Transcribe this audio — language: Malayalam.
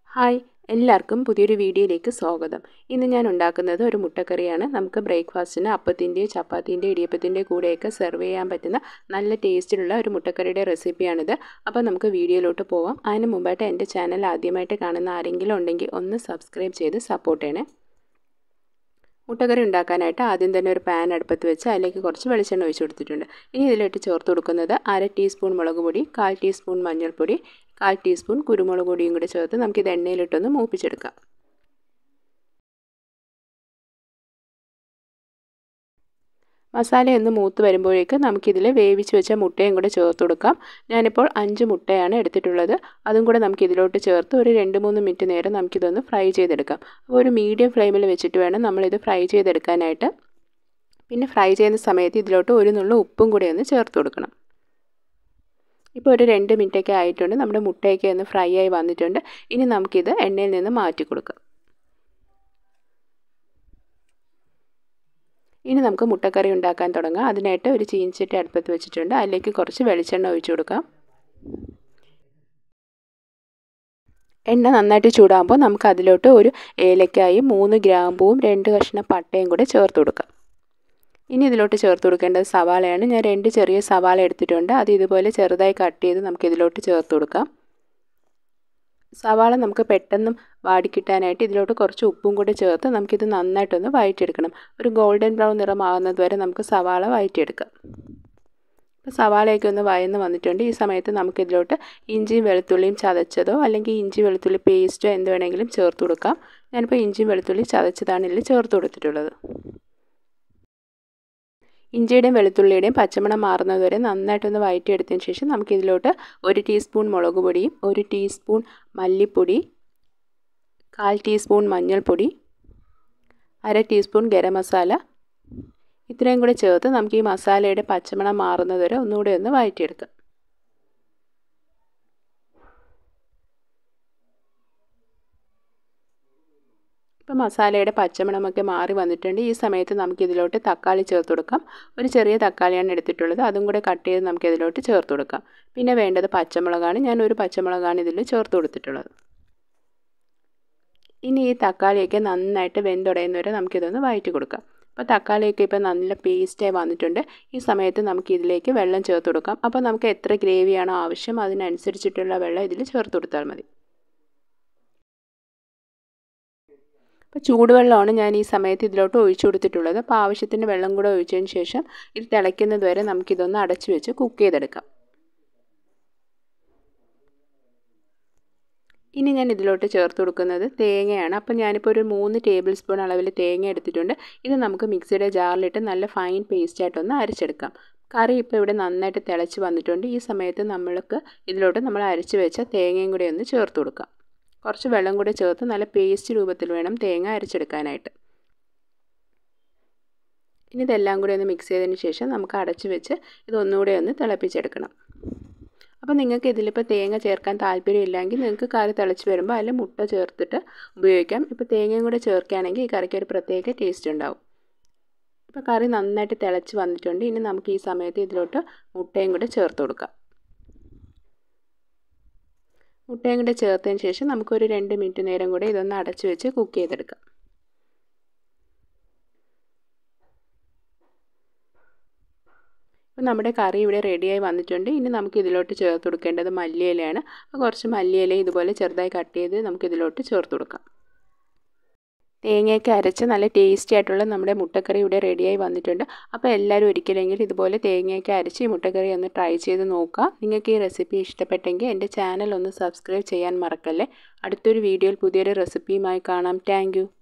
ഹായ് എല്ലാവർക്കും പുതിയൊരു വീഡിയോയിലേക്ക് സ്വാഗതം ഇന്ന് ഞാൻ ഉണ്ടാക്കുന്നത് ഒരു മുട്ടക്കറിയാണ് നമുക്ക് ബ്രേക്ക്ഫാസ്റ്റിന് അപ്പത്തിൻ്റെയോ ചപ്പാത്തിൻ്റെയോ ഇടിയപ്പത്തിൻ്റെയോ കൂടെയൊക്കെ സെർവ് ചെയ്യാൻ പറ്റുന്ന നല്ല ടേസ്റ്റിലുള്ള ഒരു മുട്ടക്കറിയുടെ റെസിപ്പിയാണിത് അപ്പോൾ നമുക്ക് വീഡിയോയിലോട്ട് പോവാം അതിന് മുമ്പായിട്ട് എൻ്റെ ചാനൽ ആദ്യമായിട്ട് കാണുന്ന ആരെങ്കിലും ഉണ്ടെങ്കിൽ ഒന്ന് സബ്സ്ക്രൈബ് ചെയ്ത് സപ്പോർട്ട് ചെയ്യണേ മുട്ടക്കറി ഉണ്ടാക്കാനായിട്ട് ആദ്യം തന്നെ ഒരു പാൻ അടുപ്പത്ത് വെച്ച് അതിലേക്ക് കുറച്ച് വെളിച്ചെണ്ണ ഒഴിച്ച് കൊടുത്തിട്ടുണ്ട് ഇനി ഇതിലിട്ട് ചേർത്ത് കൊടുക്കുന്നത് അര ടീസ്പൂൺ മുളക് പൊടി കാൽ ടീസ്പൂൺ മഞ്ഞൾപ്പൊടി കാൽ ടീസ്പൂൺ കുരുമുളക് പൊടിയും കൂടി ചേർത്ത് നമുക്കിത് എണ്ണയിലിട്ടൊന്ന് മൂപ്പിച്ചെടുക്കാം മസാലയൊന്ന് മൂത്ത് വരുമ്പോഴേക്ക് നമുക്കിതിൽ വേവിച്ച് വെച്ച മുട്ടയും കൂടെ ചേർത്ത് കൊടുക്കാം ഞാനിപ്പോൾ അഞ്ച് മുട്ടയാണ് എടുത്തിട്ടുള്ളത് അതും കൂടെ നമുക്ക് ഇതിലോട്ട് ചേർത്ത് ഒരു രണ്ട് മൂന്ന് മിനിറ്റ് നേരം നമുക്കിതൊന്ന് ഫ്രൈ ചെയ്തെടുക്കാം അപ്പോൾ ഒരു മീഡിയം ഫ്ലെയിമിൽ വെച്ചിട്ട് വേണം നമ്മളിത് ഫ്രൈ ചെയ്തെടുക്കാനായിട്ട് പിന്നെ ഫ്രൈ ചെയ്യുന്ന സമയത്ത് ഇതിലോട്ട് ഒരു നുള്ള ഉപ്പും കൂടി ഒന്ന് ചേർത്ത് കൊടുക്കണം ഇപ്പോൾ ഒരു രണ്ട് മിനിറ്റൊക്കെ ആയിട്ടുണ്ട് നമ്മുടെ മുട്ടയൊക്കെ ഒന്ന് ഫ്രൈ ആയി വന്നിട്ടുണ്ട് ഇനി നമുക്കിത് എണ്ണയിൽ നിന്ന് മാറ്റി കൊടുക്കാം ഇനി നമുക്ക് മുട്ടക്കറി ഉണ്ടാക്കാൻ തുടങ്ങാം അതിനായിട്ട് ഒരു ചീനിച്ചട്ടി അടുപ്പത്ത് വെച്ചിട്ടുണ്ട് അതിലേക്ക് കുറച്ച് വെളിച്ചെണ്ണ ഒഴിച്ചു കൊടുക്കാം എണ്ണ നന്നായിട്ട് ചൂടാകുമ്പോൾ നമുക്ക് അതിലോട്ട് ഒരു ഏലക്കായും മൂന്ന് ഗ്രാമ്പൂവും രണ്ട് കഷ്ണം പട്ടയും കൂടെ ചേർത്ത് കൊടുക്കാം ഇനി ഇതിലോട്ട് ചേർത്ത് കൊടുക്കേണ്ടത് സവാളയാണ് ഞാൻ രണ്ട് ചെറിയ സവാള എടുത്തിട്ടുണ്ട് അത് ഇതുപോലെ ചെറുതായി കട്ട് ചെയ്ത് നമുക്ക് ഇതിലോട്ട് ചേർത്ത് കൊടുക്കാം സവാള നമുക്ക് പെട്ടെന്ന് വാടിക്കിട്ടാനായിട്ട് ഇതിലോട്ട് കുറച്ച് ഉപ്പും കൂടി ചേർത്ത് നമുക്കിത് നന്നായിട്ടൊന്ന് വഴറ്റിയെടുക്കണം ഒരു ഗോൾഡൻ ബ്രൗൺ നിറമാകുന്നത് വരെ നമുക്ക് സവാള വഴറ്റിയെടുക്കാം ഇപ്പോൾ സവാളയൊക്കെ ഒന്ന് വയന്ന് വന്നിട്ടുണ്ട് ഈ സമയത്ത് നമുക്കിതിലോട്ട് ഇഞ്ചിയും വെളുത്തുള്ളിയും ചതച്ചതോ അല്ലെങ്കിൽ ഇഞ്ചി വെളുത്തുള്ളി പേസ്റ്റോ എന്ത് വേണമെങ്കിലും ചേർത്ത് കൊടുക്കാം ഞാനിപ്പോൾ ഇഞ്ചിയും വെളുത്തുള്ളി ചതച്ചതാണ് ഇതിൽ ചേർത്ത് കൊടുത്തിട്ടുള്ളത് ഇഞ്ചിയുടെയും വെളുത്തുള്ളിയുടെയും പച്ചമണം മാറുന്നത് വരെ നന്നായിട്ടൊന്ന് വഴറ്റിയെടുത്തതിന് ശേഷം നമുക്കിതിലോട്ട് ഒരു ടീസ്പൂൺ മുളക് പൊടിയും ഒരു ടീസ്പൂൺ മല്ലിപ്പൊടി കാൽ ടീസ്പൂൺ മഞ്ഞൾപ്പൊടി അര ടീസ്പൂൺ ഗരം മസാല ഇത്രയും കൂടെ ചേർത്ത് നമുക്ക് ഈ മസാലയുടെ പച്ചമണം മാറുന്നത് വരെ ഒന്നുകൂടെ ഒന്ന് വഴറ്റിയെടുക്കാം ഇപ്പോൾ മസാലയുടെ പച്ചമണമൊക്കെ മാറി വന്നിട്ടുണ്ട് ഈ സമയത്ത് നമുക്ക് ഇതിലോട്ട് തക്കാളി ചേർത്ത് കൊടുക്കാം ഒരു ചെറിയ തക്കാളിയാണ് എടുത്തിട്ടുള്ളത് അതും കൂടെ കട്ട് ചെയ്ത് നമുക്ക് ഇതിലോട്ട് ചേർത്ത് കൊടുക്കാം പിന്നെ വേണ്ടത് പച്ചമുളകാണ് ഞാൻ ഒരു പച്ചമുളകാണ് ഇതിൽ ചേർത്ത് കൊടുത്തിട്ടുള്ളത് ഇനി ഈ തക്കാളിയൊക്കെ നന്നായിട്ട് വെന്തുടയുന്നവരെ നമുക്കിതൊന്ന് വഴറ്റി കൊടുക്കാം അപ്പോൾ തക്കാളിയൊക്കെ ഇപ്പോൾ നല്ല പേസ്റ്റായി വന്നിട്ടുണ്ട് ഈ സമയത്ത് നമുക്ക് ഇതിലേക്ക് വെള്ളം ചേർത്ത് കൊടുക്കാം അപ്പോൾ നമുക്ക് എത്ര ഗ്രേവിയാണോ ആവശ്യം അതിനനുസരിച്ചിട്ടുള്ള വെള്ളം ഇതിൽ ചേർത്ത് കൊടുത്താൽ മതി അപ്പോൾ ചൂടുവെള്ളമാണ് ഞാൻ ഈ സമയത്ത് ഇതിലോട്ട് ഒഴിച്ചു കൊടുത്തിട്ടുള്ളത് അപ്പോൾ ആവശ്യത്തിന് വെള്ളം കൂടെ ഒഴിച്ചതിന് ശേഷം ഇത് തിളയ്ക്കുന്നത് വരെ നമുക്കിതൊന്ന് അടച്ചു വെച്ച് കുക്ക് ചെയ്തെടുക്കാം ഇനി ഞാൻ ഇതിലോട്ട് ചേർത്ത് കൊടുക്കുന്നത് തേങ്ങയാണ് അപ്പോൾ ഞാനിപ്പോൾ ഒരു മൂന്ന് ടേബിൾ സ്പൂൺ അളവിൽ തേങ്ങ എടുത്തിട്ടുണ്ട് ഇത് നമുക്ക് മിക്സിയുടെ ജാറിലിട്ട് നല്ല ഫൈൻ പേസ്റ്റായിട്ടൊന്ന് അരച്ചെടുക്കാം കറി ഇപ്പോൾ ഇവിടെ നന്നായിട്ട് തിളച്ച് വന്നിട്ടുണ്ട് ഈ സമയത്ത് നമ്മൾക്ക് ഇതിലോട്ട് നമ്മൾ അരച്ച് വെച്ച തേങ്ങയും കൂടി ഒന്ന് ചേർത്ത് കൊടുക്കാം കുറച്ച് വെള്ളം കൂടി ചേർത്ത് നല്ല പേസ്റ്റ് രൂപത്തിൽ വേണം തേങ്ങ അരച്ചെടുക്കാനായിട്ട് ഇനി ഇതെല്ലാം കൂടി ഒന്ന് മിക്സ് ചെയ്തതിന് ശേഷം നമുക്ക് അടച്ച് വെച്ച് ഇതൊന്നുകൂടെ ഒന്ന് തിളപ്പിച്ചെടുക്കണം അപ്പോൾ നിങ്ങൾക്ക് ഇതിലിപ്പോൾ തേങ്ങ ചേർക്കാൻ താല്പര്യമില്ലെങ്കിൽ നിങ്ങൾക്ക് കറി തിളച്ച് വരുമ്പോൾ അതിൽ മുട്ട ചേർത്തിട്ട് ഉപയോഗിക്കാം ഇപ്പോൾ തേങ്ങയും കൂടെ ചേർക്കുകയാണെങ്കിൽ ഈ കറിക്ക് ഒരു പ്രത്യേക ടേസ്റ്റ് ഉണ്ടാവും ഇപ്പോൾ കറി നന്നായിട്ട് തിളച്ച് വന്നിട്ടുണ്ട് ഇനി നമുക്ക് ഈ സമയത്ത് ഇതിലോട്ട് മുട്ടയും കൂടെ ചേർത്ത് കൊടുക്കാം മുട്ടയും കൂടെ ചേർത്തതിന് ശേഷം നമുക്കൊരു രണ്ട് മിനിറ്റ് നേരം കൂടെ ഇതൊന്ന് അടച്ചു വെച്ച് കുക്ക് ചെയ്തെടുക്കാം അപ്പോൾ നമ്മുടെ കറി ഇവിടെ റെഡിയായി വന്നിട്ടുണ്ട് ഇനി നമുക്ക് ഇതിലോട്ട് ചേർത്ത് കൊടുക്കേണ്ടത് മല്ലിയിലയാണ് അപ്പോൾ കുറച്ച് മല്ലിയില ഇതുപോലെ ചെറുതായി കട്ട് ചെയ്ത് നമുക്ക് ഇതിലോട്ട് ചേർത്ത് കൊടുക്കാം തേങ്ങയൊക്കെ അരച്ച് നല്ല ടേസ്റ്റി ആയിട്ടുള്ള നമ്മുടെ മുട്ടക്കറി ഇവിടെ റെഡിയായി വന്നിട്ടുണ്ട് അപ്പോൾ എല്ലാവരും ഒരിക്കലെങ്കിലും ഇതുപോലെ തേങ്ങയൊക്കെ അരച്ച് ഈ മുട്ടക്കറി ഒന്ന് ട്രൈ ചെയ്ത് നോക്കുക നിങ്ങൾക്ക് ഈ റെസിപ്പി ഇഷ്ടപ്പെട്ടെങ്കിൽ എൻ്റെ ചാനൽ ഒന്ന് സബ്സ്ക്രൈബ് ചെയ്യാൻ മറക്കല്ലേ അടുത്തൊരു വീഡിയോയിൽ പുതിയൊരു റെസിപ്പിയുമായി കാണാം താങ്ക്